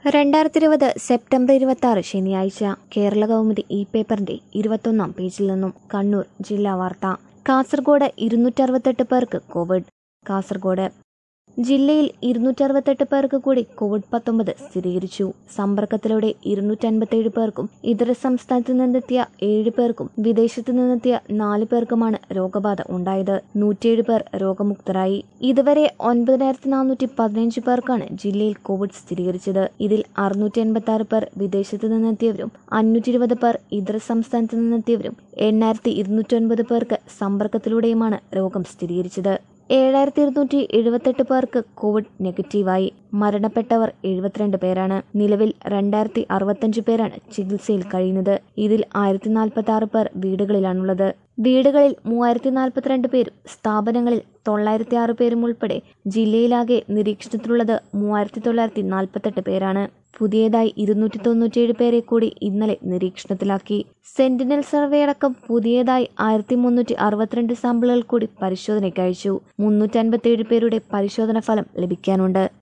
രണ്ടായിരത്തി ഇരുപത് സെപ്റ്റംബർ ഇരുപത്തി ആറ് ശനിയാഴ്ച കേരള കൗമുദി ഇ പേപ്പറിന്റെ ഇരുപത്തൊന്നാം പേജിൽ നിന്നും കണ്ണൂർ ജില്ലാ വാർത്ത കാസർഗോഡ് ഇരുന്നൂറ്ററുപത്തെട്ട് പേർക്ക് കോവിഡ് കാസർഗോഡ് ജില്ലയിൽ ഇരുന്നൂറ്ററുപത്തെട്ട് പേർക്ക് കൂടി കോവിഡ് പത്തൊമ്പത് സ്ഥിരീകരിച്ചു സമ്പർക്കത്തിലൂടെ ഇരുന്നൂറ്റൻപത്തേഴ് പേർക്കും ഇതര സംസ്ഥാനത്ത് നിന്നെത്തിയ ഏഴ് പേർക്കും വിദേശത്ത് നിന്നെത്തിയ നാല് പേർക്കുമാണ് രോഗബാധ ഉണ്ടായത് നൂറ്റിയേഴ് പേർ രോഗമുക്തരായി ഇതുവരെ ഒൻപതിനായിരത്തി നാനൂറ്റി പതിനഞ്ച് പേർക്കാണ് ജില്ലയിൽ കോവിഡ് സ്ഥിരീകരിച്ചത് ഇതിൽ അറുന്നൂറ്റി എൺപത്തി ആറ് പേർ വിദേശത്ത് നിന്നെത്തിയവരും അഞ്ഞൂറ്റി ഇരുപത് പേർ ഇതര സംസ്ഥാനത്ത് നിന്നെത്തിയവരും എണ്ണായിരത്തി ഇരുന്നൂറ്റൊൻപത് പേർക്ക് സമ്പർക്കത്തിലൂടെയുമാണ് രോഗം സ്ഥിരീകരിച്ചത് ഏഴായിരത്തി ഇരുന്നൂറ്റി എഴുപത്തെട്ട് പേർക്ക് കോവിഡ് നെഗറ്റീവായി മരണപ്പെട്ടവർ എഴുപത്തിരണ്ട് പേരാണ് നിലവിൽ രണ്ടായിരത്തി അറുപത്തഞ്ച് പേരാണ് ചികിത്സയിൽ കഴിയുന്നത് ഇതിൽ ആയിരത്തി നാൽപ്പത്തി ആറ് പേർ വീടുകളിലാണുള്ളത് വീടുകളിൽ മൂവായിരത്തി നാൽപ്പത്തിരണ്ട് പേരും സ്ഥാപനങ്ങളിൽ തൊള്ളായിരത്തി ആറ് പേരും ഉൾപ്പെടെ ജില്ലയിലാകെ നിരീക്ഷണത്തിലുള്ളത് മൂവായിരത്തി തൊള്ളായിരത്തി നാൽപ്പത്തെട്ട് പേരാണ് പുതിയതായി ഇരുന്നൂറ്റി തൊണ്ണൂറ്റിയേഴ് പേരെ കൂടി ഇന്നലെ നിരീക്ഷണത്തിലാക്കി സെന്റിനൽ സർവേ അടക്കം പുതിയതായി ആയിരത്തി മുന്നൂറ്റി അറുപത്തിരണ്ട് സാമ്പിളുകൾ കൂടി പരിശോധനയ്ക്ക് അയച്ചു മുന്നൂറ്റി അൻപത്തിയേഴ് പേരുടെ പരിശോധന ഫലം ലഭിക്കാനുണ്ട്